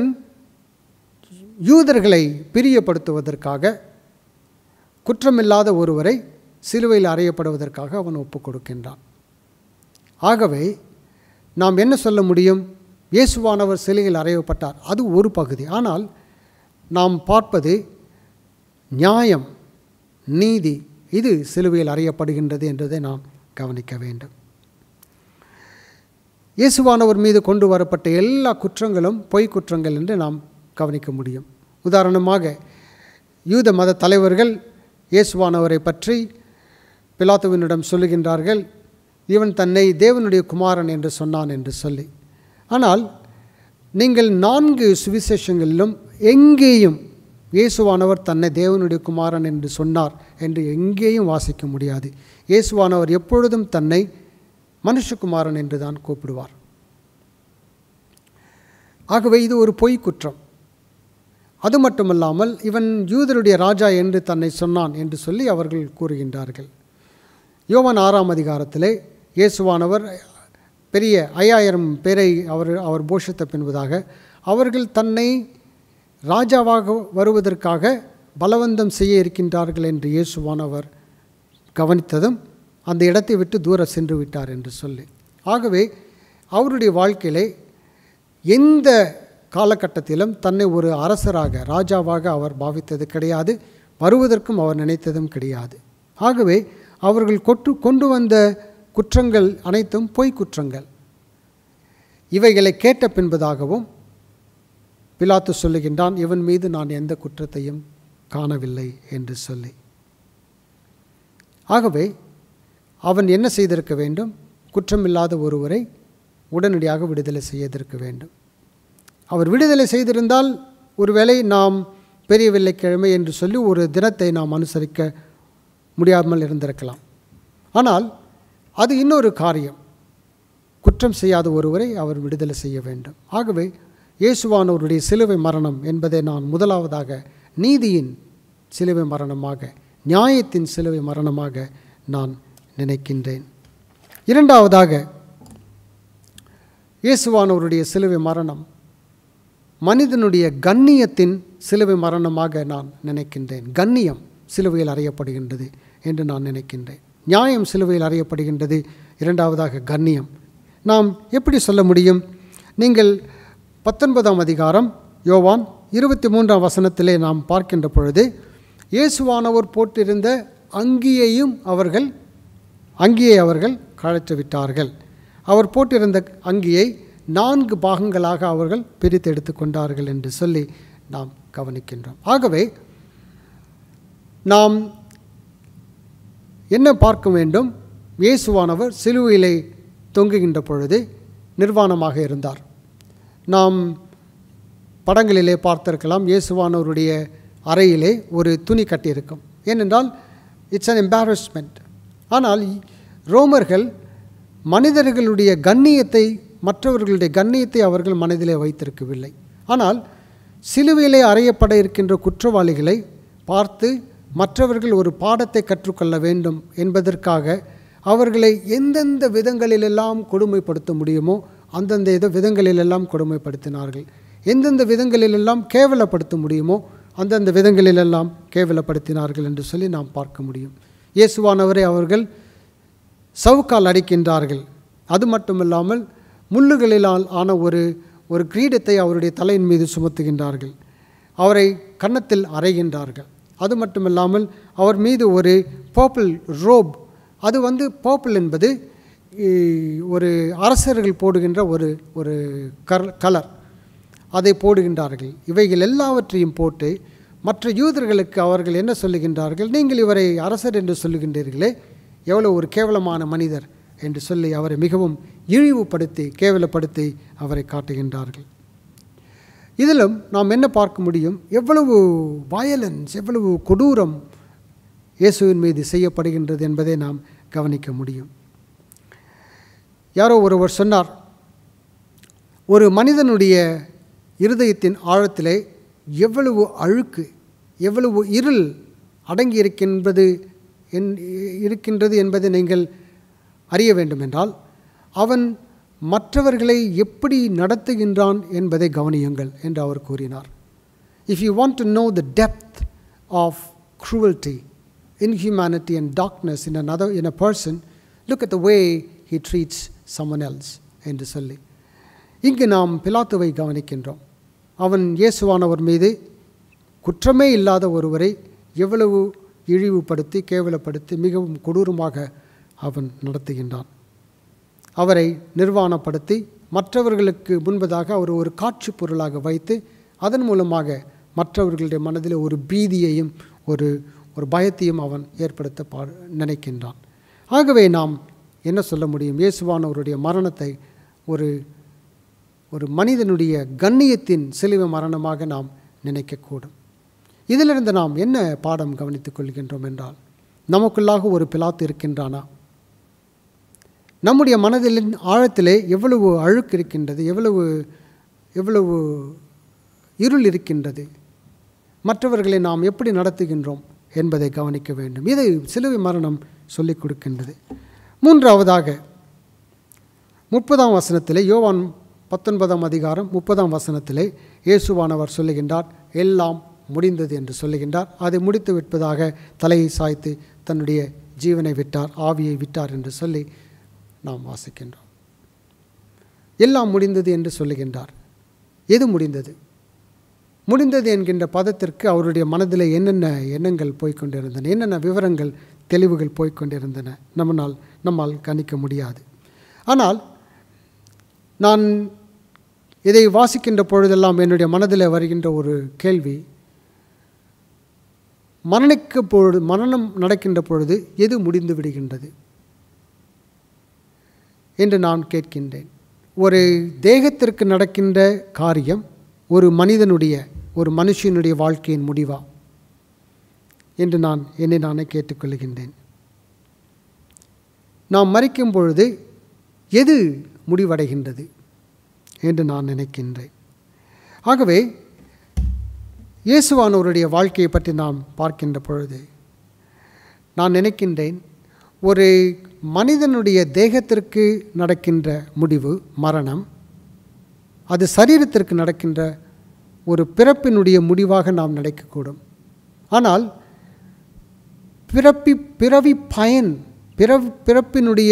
யூதர்களை பிரியப்படுத்துவதற்காக குற்றமில்லாத ஒருவரை சிலுவையில் அறையப்படுவதற்காக அவன் ஒப்புக் கொடுக்கின்றான் ஆகவே நாம் என்ன சொல்ல முடியும் இயேசுவானவர் சிலுவையில் அறையப்பட்டார் அது ஒரு பகுதி ஆனால் நாம் பார்ப்பது நியாயம் நீதி இது சிலுவையில் அறையப்படுகின்றது என்றதை நாம் கவனிக்க வேண்டும் இயேசுவானவர் மீது கொண்டு வரப்பட்ட எல்லா குற்றங்களும் பொய் குற்றங்கள் என்று நாம் கவனிக்க முடியும் உதாரணமாக யூத மத தலைவர்கள் இயேசுவானவரை பற்றி பிலாத்துவினிடம் சொல்லுகின்றார்கள் இவன் தன்னை தேவனுடைய குமாரன் என்று சொன்னான் என்று சொல்லி ஆனால் நீங்கள் நான்கு சுவிசேஷங்களிலும் எங்கேயும் இயேசுவானவர் தன்னை தேவனுடைய குமாரன் என்று சொன்னார் என்று எங்கேயும் வாசிக்க முடியாது இயேசுவானவர் எப்பொழுதும் தன்னை மனுஷகுமாரன் என்று தான் கூப்பிடுவார் ஆகவே இது ஒரு பொய் குற்றம் அது மட்டுமல்லாமல் இவன் யூதருடைய ராஜா என்று தன்னை சொன்னான் என்று சொல்லி அவர்கள் கூறுகின்றார்கள் யோவான் ஆறாம் அதிகாரத்திலே இயேசுவானவர் பெரிய ஐயாயிரம் பேரை அவர் அவர் போஷித்த பின்பதாக அவர்கள் தன்னை ராஜாவாக வருவதற்காக பலவந்தம் செய்ய இருக்கின்றார்கள் என்று இயேசுவானவர் கவனித்ததும் அந்த இடத்தை விட்டு தூர சென்று விட்டார் என்று சொல்லி ஆகவே அவருடைய வாழ்க்கையிலே எந்த காலகட்டத்திலும் தன்னை ஒரு அரசராக ராஜாவாக அவர் பாவித்தது கிடையாது வருவதற்கும் அவர் நினைத்ததும் கிடையாது ஆகவே அவர்கள் கொட்டு கொண்டு வந்த குற்றங்கள் அனைத்தும் பொய் குற்றங்கள் இவைகளை கேட்ட பின்பதாகவும் பிலாத்து சொல்லுகின்றான் இவன் மீது நான் எந்த குற்றத்தையும் காணவில்லை என்று சொல்லி ஆகவே அவன் என்ன செய்திருக்க வேண்டும் குற்றமில்லாத ஒருவரை உடனடியாக விடுதலை செய்திருக்க வேண்டும் அவர் விடுதலை செய்திருந்தால் ஒருவேளை நாம் பெரிய வெள்ளிக்கிழமை என்று சொல்லி ஒரு தினத்தை நாம் அனுசரிக்க முடியாமல் இருந்திருக்கலாம் ஆனால் அது இன்னொரு காரியம் குற்றம் செய்யாத ஒருவரை அவர் விடுதலை செய்ய வேண்டும் ஆகவே இயேசுவானவருடைய சிலுவை மரணம் என்பதை நான் முதலாவதாக நீதியின் சிலுவை மரணமாக நியாயத்தின் சிலுவை மரணமாக நான் நினைக்கின்றேன் இரண்டாவதாக இயேசுவானவருடைய சிலுவை மரணம் மனிதனுடைய கண்ணியத்தின் சிலுவை மரணமாக நான் நினைக்கின்றேன் கண்ணியம் சிலுவையில் அறையப்படுகின்றது என்று நான் நினைக்கின்றேன் நியாயம் சிலுவையில் அறையப்படுகின்றது இரண்டாவதாக கண்ணியம் நாம் எப்படி சொல்ல முடியும் நீங்கள் பத்தொன்பதாம் அதிகாரம் யோவான் இருபத்தி மூன்றாம் வசனத்திலே நாம் பார்க்கின்ற பொழுது இயேசுவானவர் போட்டிருந்த அங்கியையும் அவர்கள் அங்கியை அவர்கள் கழற்று விட்டார்கள் அவர் போட்டிருந்த அங்கியை நான்கு பாகங்களாக அவர்கள் பிரித்து எடுத்துக்கொண்டார்கள் என்று சொல்லி நாம் கவனிக்கின்றோம் ஆகவே நாம் என்ன பார்க்க வேண்டும் இயேசுவானவர் சிலுவையிலே தொங்குகின்ற பொழுது நிர்வாணமாக இருந்தார் நாம் படங்களிலே பார்த்திருக்கலாம் இயேசுவானவருடைய அறையிலே ஒரு துணி கட்டியிருக்கும் ஏனென்றால் இட்ஸ் அன் எம்பாரஸ்மெண்ட் ஆனால் ரோமர்கள் மனிதர்களுடைய கண்ணியத்தை மற்றவர்களுடைய கண்ணியத்தை அவர்கள் மனதிலே வைத்திருக்கவில்லை ஆனால் சிலுவையிலே அறையப்பட இருக்கின்ற குற்றவாளிகளை பார்த்து மற்றவர்கள் ஒரு பாடத்தை கற்றுக்கொள்ள வேண்டும் என்பதற்காக அவர்களை எந்தெந்த விதங்களிலெல்லாம் கொடுமைப்படுத்த முடியுமோ அந்தந்த இத விதங்களிலெல்லாம் கொடுமைப்படுத்தினார்கள் எந்தெந்த விதங்களிலெல்லாம் கேவலப்படுத்த முடியுமோ அந்தந்த விதங்களிலெல்லாம் கேவலப்படுத்தினார்கள் என்று சொல்லி நாம் பார்க்க முடியும் இயேசுவானவரை அவர்கள் சவுக்கால் அடிக்கின்றார்கள் அது மட்டுமில்லாமல் முள்ளுகளிலால் ஆன ஒரு ஒரு கிரீடத்தை அவருடைய தலையின் மீது சுமத்துகின்றார்கள் அவரை கன்னத்தில் அறைகின்றார்கள் அது மட்டுமில்லாமல் அவர் மீது ஒரு பர்பிள் ரோப் அது வந்து பர்பிள் என்பது இ, ஒரு அரசர்கள் போடுகின்ற ஒரு ஒரு கர் கலர் அதை போடுகின்றார்கள் இவைகள் எல்லாவற்றையும் போட்டு மற்ற யூதர்களுக்கு அவர்கள் என்ன சொல்லுகின்றார்கள் நீங்கள் இவரை அரசர் என்று சொல்லுகின்றீர்களே எவ்வளோ ஒரு கேவலமான மனிதர் என்று சொல்லி அவரை மிகவும் இழிவுபடுத்தி கேவலப்படுத்தி அவரை காட்டுகின்றார்கள் இதிலும் நாம் என்ன பார்க்க முடியும் எவ்வளவு வயலன்ஸ் எவ்வளவு கொடூரம் இயேசுவின் மீது செய்யப்படுகின்றது என்பதை நாம் கவனிக்க முடியும் யாரோ ஒருவர் சொன்னார் ஒரு மனிதனுடைய இருதயத்தின் ஆழத்திலே எவ்வளவு அழுக்கு எவ்வளவு இருள் அடங்கி இருக்கின்றது என் இருக்கின்றது என்பதை நீங்கள் அறிய வேண்டுமென்றால் அவன் மற்றவர்களை எப்படி நடத்துகின்றான் என்பதை கவனியுங்கள் என்று அவர் கூறினார் if you want to know the depth of cruelty inhumanity and darkness in another in a person look at the way he treats someone else என்று சொல்லி இங்கு நாம் பிலாத்துவை கவனிக்கின்றோம் அவன் இயேசுவானவர் மீது குற்றமே இல்லாத ஒருவரை எவ்வளவு இழிவுபடுத்தி கேவலப்படுத்தி மிகவும் கொடூரமாக அவன் நடத்துகின்றான் அவரை நிர்வாணப்படுத்தி மற்றவர்களுக்கு முன்பதாக அவர் ஒரு காட்சி பொருளாக வைத்து அதன் மூலமாக மற்றவர்களுடைய மனதில் ஒரு பீதியையும் ஒரு ஒரு பயத்தையும் அவன் ஏற்படுத்த பா நினைக்கின்றான் ஆகவே நாம் என்ன சொல்ல முடியும் இயேசுவானவருடைய மரணத்தை ஒரு ஒரு மனிதனுடைய கண்ணியத்தின் சிலுவை மரணமாக நாம் நினைக்கக்கூடும் இதிலிருந்து நாம் என்ன பாடம் கவனித்துக் கொள்கின்றோம் என்றால் நமக்குள்ளாக ஒரு பிலாத்து இருக்கின்றானா நம்முடைய மனதின் ஆழத்திலே எவ்வளவு அழுக்கு இருக்கின்றது எவ்வளவு எவ்வளவு இருள் இருக்கின்றது மற்றவர்களை நாம் எப்படி நடத்துகின்றோம் என்பதை கவனிக்க வேண்டும் இதை சிலுவை மரணம் சொல்லிக் கொடுக்கின்றது மூன்றாவதாக முப்பதாம் வசனத்திலே யோவான் பத்தொன்பதாம் அதிகாரம் முப்பதாம் வசனத்திலே இயேசுவானவர் சொல்லுகின்றார் எல்லாம் முடிந்தது என்று சொல்லுகின்றார் அதை முடித்து விட்பதாக தலையை சாய்த்து தன்னுடைய ஜீவனை விட்டார் ஆவியை விட்டார் என்று சொல்லி நாம் வாசிக்கின்றோம் எல்லாம் முடிந்தது என்று சொல்லுகின்றார் எது முடிந்தது முடிந்தது என்கின்ற பதத்திற்கு அவருடைய மனதில் என்னென்ன எண்ணங்கள் போய்க்கொண்டிருந்தன என்னென்ன விவரங்கள் தெளிவுகள் போய்க்கொண்டிருந்தன நம்மனால் நம்மால் கணிக்க முடியாது ஆனால் நான் இதை வாசிக்கின்ற பொழுதெல்லாம் என்னுடைய மனதில் வருகின்ற ஒரு கேள்வி மரணிக்க பொழுது மரணம் நடக்கின்ற பொழுது எது முடிந்து விடுகின்றது என்று நான் கேட்கின்றேன் ஒரு தேகத்திற்கு நடக்கின்ற காரியம் ஒரு மனிதனுடைய ஒரு மனுஷனுடைய வாழ்க்கையின் முடிவா என்று நான் என்னை நானே கேட்டுக்கொள்கின்றேன் நாம் மறிக்கும் பொழுது எது முடிவடைகின்றது என்று நான் நினைக்கின்றேன் ஆகவே இயேசுவானவருடைய வாழ்க்கையை பற்றி நாம் பார்க்கின்ற பொழுது நான் நினைக்கின்றேன் ஒரு மனிதனுடைய தேகத்திற்கு நடக்கின்ற முடிவு மரணம் அது சரீரத்திற்கு நடக்கின்ற ஒரு பிறப்பினுடைய முடிவாக நாம் நினைக்கக்கூடும் ஆனால் பிறப்பி பிறவி பயன் பிறவி பிறப்பினுடைய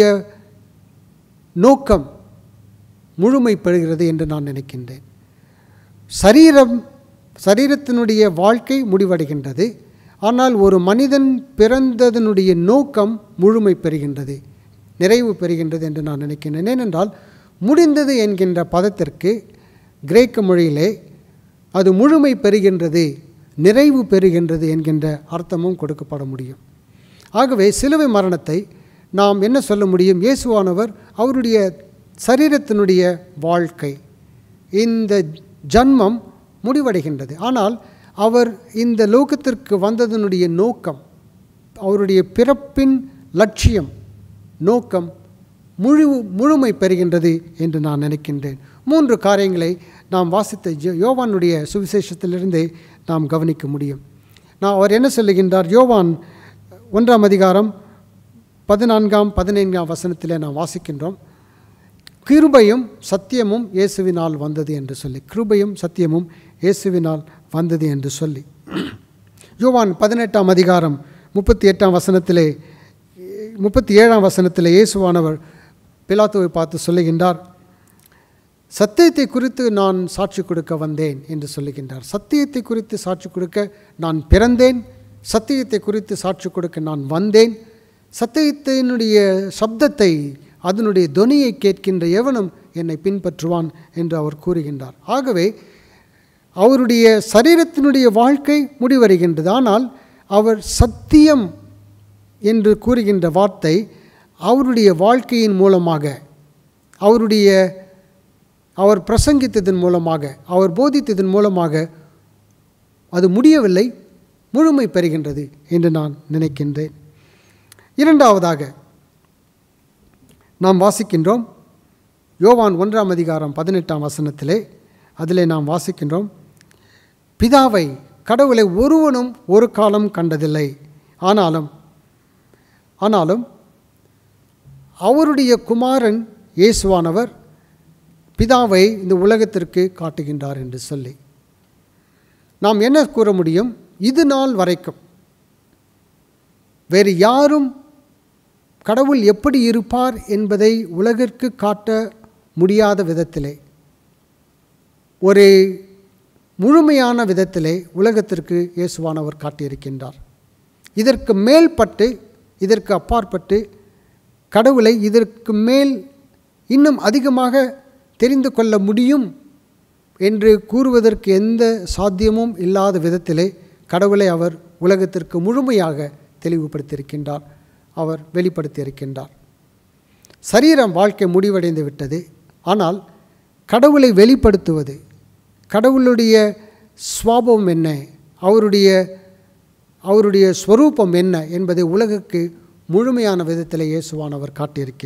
நோக்கம் முழுமை பெறுகிறது என்று நான் நினைக்கின்றேன் சரீரம் சரீரத்தினுடைய வாழ்க்கை முடிவடைகின்றது ஆனால் ஒரு மனிதன் பிறந்ததனுடைய நோக்கம் முழுமை பெறுகின்றது நிறைவு பெறுகின்றது என்று நான் நினைக்கின்றேன் ஏனென்றால் முடிந்தது என்கின்ற பதத்திற்கு கிரேக்க மொழியிலே அது முழுமை பெறுகின்றது நிறைவு பெறுகின்றது என்கின்ற அர்த்தமும் கொடுக்கப்பட முடியும் ஆகவே சிலுவை மரணத்தை நாம் என்ன சொல்ல முடியும் இயேசுவானவர் அவருடைய சரீரத்தினுடைய வாழ்க்கை இந்த ஜன்மம் முடிவடைகின்றது ஆனால் அவர் இந்த லோகத்திற்கு வந்ததனுடைய நோக்கம் அவருடைய பிறப்பின் லட்சியம் நோக்கம் முழு முழுமை பெறுகின்றது என்று நான் நினைக்கின்றேன் மூன்று காரியங்களை நாம் வாசித்த யோ- யோவானுடைய சுவிசேஷத்திலிருந்தே நாம் கவனிக்க முடியும் நான் அவர் என்ன சொல்லுகின்றார் யோவான் ஒன்றாம் அதிகாரம் பதினான்காம் பதினைந்தாம் வசனத்திலே நாம் வாசிக்கின்றோம் கிருபையும் சத்தியமும் இயேசுவினால் வந்தது என்று சொல்லி கிருபையும் சத்தியமும் இயேசுவினால் வந்தது என்று சொல்லி யோவான் பதினெட்டாம் அதிகாரம் முப்பத்தி எட்டாம் வசனத்திலே முப்பத்தி ஏழாம் வசனத்திலே இயேசுவானவர் பிலாத்துவை பார்த்து சொல்லுகின்றார் சத்தியத்தை குறித்து நான் சாட்சி கொடுக்க வந்தேன் என்று சொல்லுகின்றார் சத்தியத்தை குறித்து சாட்சி கொடுக்க நான் பிறந்தேன் சத்தியத்தை குறித்து சாட்சி கொடுக்க நான் வந்தேன் சத்தியத்தினுடைய சப்தத்தை அதனுடைய தொனியை கேட்கின்ற எவனும் என்னை பின்பற்றுவான் என்று அவர் கூறுகின்றார் ஆகவே அவருடைய சரீரத்தினுடைய வாழ்க்கை முடிவடைகின்றது ஆனால் அவர் சத்தியம் என்று கூறுகின்ற வார்த்தை அவருடைய வாழ்க்கையின் மூலமாக அவருடைய அவர் பிரசங்கித்ததன் மூலமாக அவர் போதித்ததன் மூலமாக அது முடியவில்லை முழுமை பெறுகின்றது என்று நான் நினைக்கின்றேன் இரண்டாவதாக நாம் வாசிக்கின்றோம் யோவான் ஒன்றாம் அதிகாரம் பதினெட்டாம் வசனத்திலே அதிலே நாம் வாசிக்கின்றோம் பிதாவை கடவுளை ஒருவனும் ஒரு காலம் கண்டதில்லை ஆனாலும் ஆனாலும் அவருடைய குமாரன் இயேசுவானவர் பிதாவை இந்த உலகத்திற்கு காட்டுகின்றார் என்று சொல்லி நாம் என்ன கூற முடியும் இது நாள் வரைக்கும் வேறு யாரும் கடவுள் எப்படி இருப்பார் என்பதை உலகிற்கு காட்ட முடியாத விதத்திலே ஒரு முழுமையான விதத்திலே உலகத்திற்கு இயேசுவானவர் காட்டியிருக்கின்றார் இதற்கு மேல்பட்டு இதற்கு அப்பாற்பட்டு கடவுளை இதற்கு மேல் இன்னும் அதிகமாக தெரிந்து கொள்ள முடியும் என்று கூறுவதற்கு எந்த சாத்தியமும் இல்லாத விதத்திலே கடவுளை அவர் உலகத்திற்கு முழுமையாக தெளிவுபடுத்தியிருக்கின்றார் அவர் வெளிப்படுத்தியிருக்கின்றார் சரீரம் வாழ்க்கை முடிவடைந்து விட்டது ஆனால் கடவுளை வெளிப்படுத்துவது கடவுளுடைய சுவாபம் என்ன அவருடைய அவருடைய ஸ்வரூபம் என்ன என்பதை உலகுக்கு முழுமையான விதத்தில் இயேசுவானவர் காட்டியிருக்கின்றார்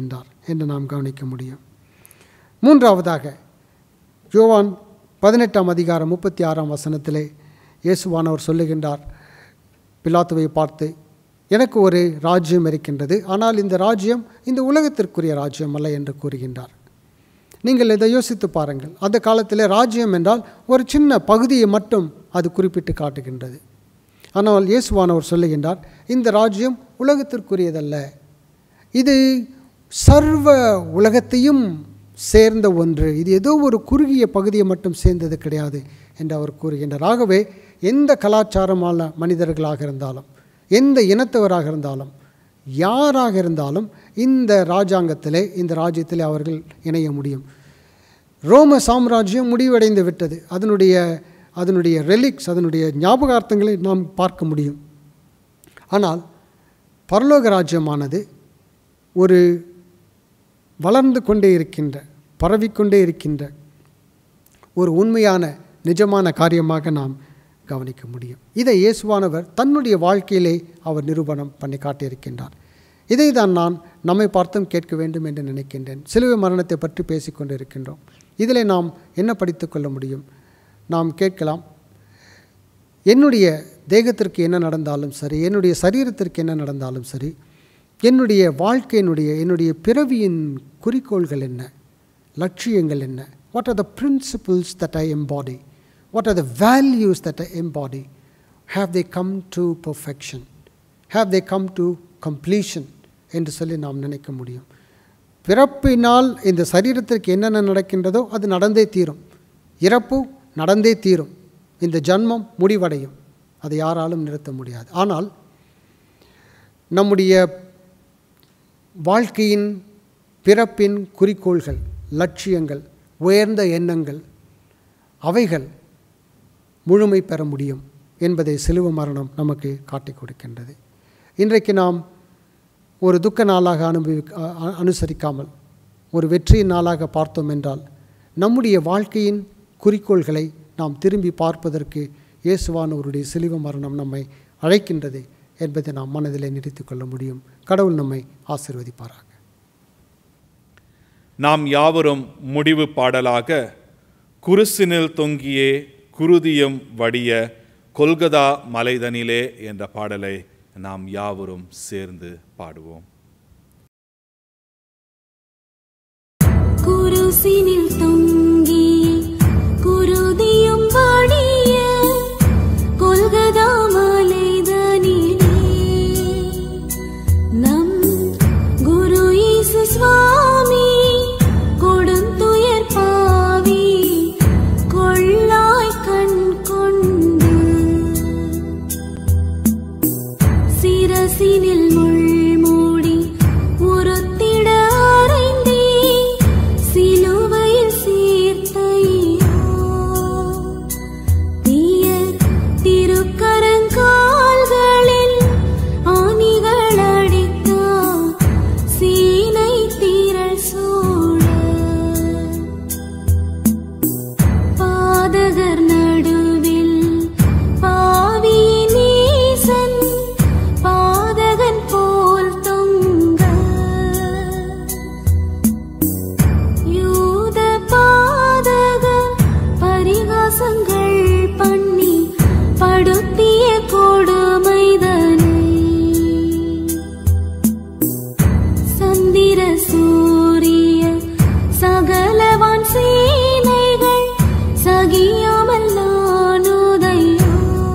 என்று நாம் கவனிக்க முடியும் மூன்றாவதாக யோவான் பதினெட்டாம் அதிகாரம் முப்பத்தி ஆறாம் வசனத்திலே இயேசுவானவர் சொல்லுகின்றார் பிலாத்துவை பார்த்து எனக்கு ஒரு ராஜ்யம் இருக்கின்றது ஆனால் இந்த ராஜ்யம் இந்த உலகத்திற்குரிய ராஜ்யம் அல்ல என்று கூறுகின்றார் நீங்கள் இதை யோசித்து பாருங்கள் அந்த காலத்தில் ராஜ்யம் என்றால் ஒரு சின்ன பகுதியை மட்டும் அது குறிப்பிட்டு காட்டுகின்றது ஆனால் இயேசுவானவர் சொல்லுகின்றார் இந்த ராஜ்யம் உலகத்திற்குரியதல்ல இது சர்வ உலகத்தையும் சேர்ந்த ஒன்று இது ஏதோ ஒரு குறுகிய பகுதியை மட்டும் சேர்ந்தது கிடையாது என்று அவர் கூறுகின்றார் ஆகவே எந்த கலாச்சாரமான மனிதர்களாக இருந்தாலும் எந்த இனத்தவராக இருந்தாலும் யாராக இருந்தாலும் இந்த ராஜாங்கத்திலே இந்த ராஜ்யத்திலே அவர்கள் இணைய முடியும் ரோம சாம்ராஜ்யம் முடிவடைந்து விட்டது அதனுடைய அதனுடைய ரெலிக்ஸ் அதனுடைய ஞாபகார்த்தங்களை நாம் பார்க்க முடியும் ஆனால் பரலோக ராஜ்யமானது ஒரு வளர்ந்து கொண்டே இருக்கின்ற பரவிக்கொண்டே இருக்கின்ற ஒரு உண்மையான நிஜமான காரியமாக நாம் கவனிக்க முடியும் இதை இயேசுவானவர் தன்னுடைய வாழ்க்கையிலே அவர் நிரூபணம் பண்ணி காட்டியிருக்கின்றார் இதை தான் நான் நம்மை பார்த்தும் கேட்க வேண்டும் என்று நினைக்கின்றேன் சிலுவை மரணத்தை பற்றி பேசிக்கொண்டு இருக்கின்றோம் இதில் நாம் என்ன படித்துக் கொள்ள முடியும் நாம் கேட்கலாம் என்னுடைய தேகத்திற்கு என்ன நடந்தாலும் சரி என்னுடைய சரீரத்திற்கு என்ன நடந்தாலும் சரி என்னுடைய வாழ்க்கையினுடைய என்னுடைய பிறவியின் குறிக்கோள்கள் என்ன லட்சியங்கள் என்ன what are the principles that I embody what are the values that I embody have they come to perfection have they come to completion என்று சொல்லி நாம் நினைக்க முடியும் பிறப்பினால் இந்த சரீரத்திற்கு என்னென்ன நடக்கின்றதோ அது நடந்தே தீரும் இறப்பு நடந்தே தீரும் இந்த ஜன்மம் முடிவடையும் அதை யாராலும் நிறுத்த முடியாது ஆனால் நம்முடைய வாழ்க்கையின் பிறப்பின் குறிக்கோள்கள் லட்சியங்கள் உயர்ந்த எண்ணங்கள் அவைகள் முழுமை பெற முடியும் என்பதை சிலுவ மரணம் நமக்கு காட்டிக் கொடுக்கின்றது இன்றைக்கு நாம் ஒரு துக்க நாளாக அனுபவி அ- அ- அனுசரிக்காமல் ஒரு வெற்றியின் நாளாக பார்த்தோம் என்றால் நம்முடைய வாழ்க்கையின் குறிக்கோள்களை நாம் திரும்பி பார்ப்பதற்கு இயேசுவானவருடைய சிலுவ மரணம் நம்மை அழைக்கின்றது என்பதை நாம் மனதிலே நிறுத்திக் கொள்ள முடியும் கடவுள் நம்மை ஆசீர்வதிப்பாராக நாம் யாவரும் முடிவு பாடலாக குருசினில் தொங்கியே குருதியும் வடிய கொல்கதா மலைதனிலே என்ற பாடலை நாம் யாவரும் சேர்ந்து பாடுவோம் குருசினில் தொங்கி குருதியும் வடிய கொல்கதா மலைதனிலே நம் குரு இயேசு சுவாமி கொடுந்துயர் பாவி கொள்ளாய் கண் கொண்டு சிரசினில் முள்மூடி உருத்திட அறைந்தே சிலுவையில் சீர்த்தையோ தீயர் திருக்கரங்கால்களில் ஆணிகள் அடித்தார் சீனை தீரல் சூழ பாதகர் நடுவில் பாவியின் நேசன் பாதகன் போல் தொங்க யூத பாதக பரிகாசங்கள் பண்ணி படுத்திய கொடுமைதனை சந்திர சூரிய சகலவான் சேனைகள் சகியாமல் நானுதையோ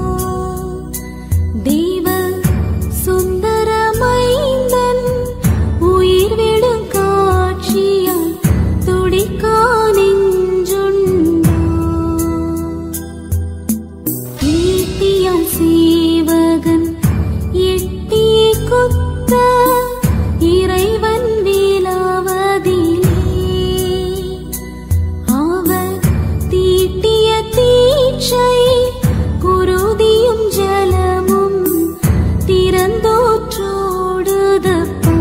தேவ சுந்தரமைந்தன் உயிர் விடும் காட்சியால் துடிக்கா நெஞ்சுண்டோ ஈட்டியால் சீவகன் எட்டி குத்த இறைவன் வேலாவதிலே அவர் தீட்டிய தீட்சை குருதியும் ஜலமும் திறந்தோற்றோடுதப்பா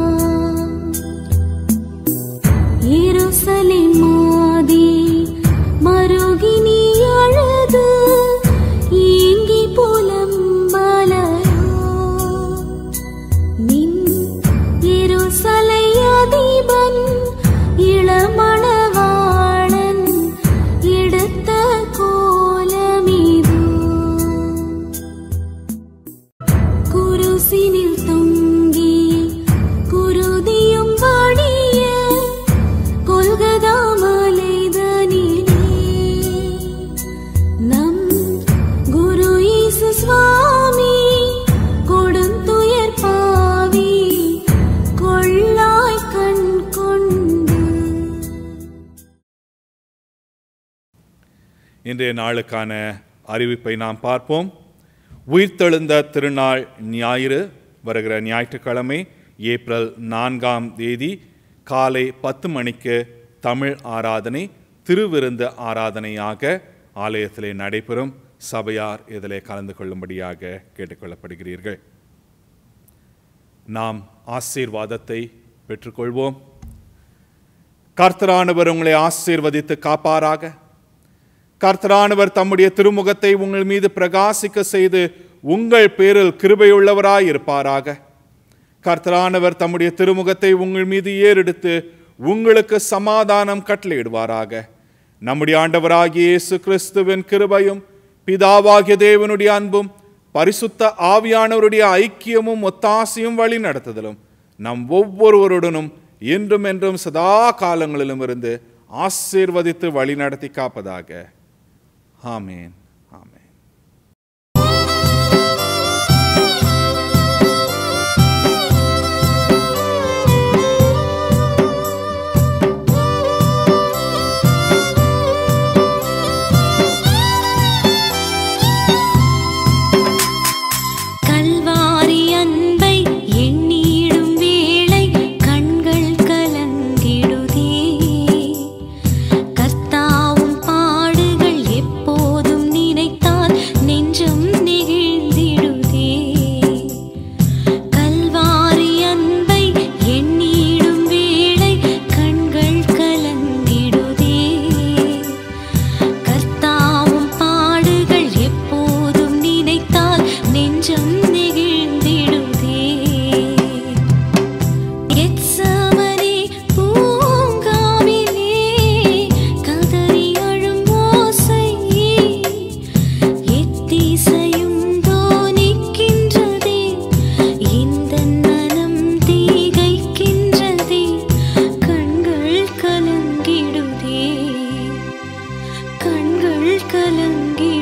எருசலேம் மாதே மருகினி அழுது ஏங்கி புலம்பலையோ நின் எருசலை அதிபன் இன்றைய நாளுக்கான அறிவிப்பை நாம் பார்ப்போம் உயிர்த்தெழுந்த திருநாள் ஞாயிறு வருகிற ஞாயிற்றுக்கிழமை ஏப்ரல் நான்காம் தேதி காலை பத்து மணிக்கு தமிழ் ஆராதனை திருவிருந்து ஆராதனையாக ஆலயத்திலே நடைபெறும் சபையார் இதிலே கலந்து கொள்ளும்படியாக கேட்டுக்கொள்ளப்படுகிறீர்கள் நாம் ஆசீர்வாதத்தை பெற்றுக்கொள்வோம் கர்த்தரானவர் உங்களை ஆசீர்வதித்து காப்பாராக கர்த்தரானவர் தம்முடைய திருமுகத்தை உங்கள் மீது பிரகாசிக்க செய்து உங்கள் பேரில் கிருபையுள்ளவராய் இருப்பாராக கர்த்தரானவர் தம்முடைய திருமுகத்தை உங்கள் மீது ஏறெடுத்து உங்களுக்கு சமாதானம் கட்டளையிடுவாராக நம்முடைய ஆண்டவராகிய இயேசு கிறிஸ்துவின் கிருபையும் பிதாவாகிய தேவனுடைய அன்பும் பரிசுத்த ஆவியானவருடைய ஐக்கியமும் ஒத்தாசையும் வழி நடத்துதலும் நம் ஒவ்வொருவருடனும் என்றும் என்றும் சதா காலங்களிலும் இருந்து ஆசீர்வதித்து வழி நடத்தி காப்பதாக ஆமேன் ஆமேன் கல்வாரி அன்பை எண்ணிடும் வேளை கண்கள் கலங்கிடுதே கர்த்தாவும் பாடுகள் எப்போதும் நினைத்தால் நெஞ்சம் நெகிழ்ந்திடுதே கல்வாரி அன்பை எண்ணிடும் வேளை கண்கள் கலங்கிடுதே கர்த்தாவும் பாடுகள் எப்போதும் நினைத்தால் நெஞ்சம் நெகிழ்ந்திடுதே எத்சமனே பூங்காவிலே கதறி அழும் ஓசை எத்திசையும் தோனிக்கின்றதே இந்த மனம் தீகைக்கின்றதே கண்கள் கலங்கிடுதே கண்கள் கலங்கிடுதே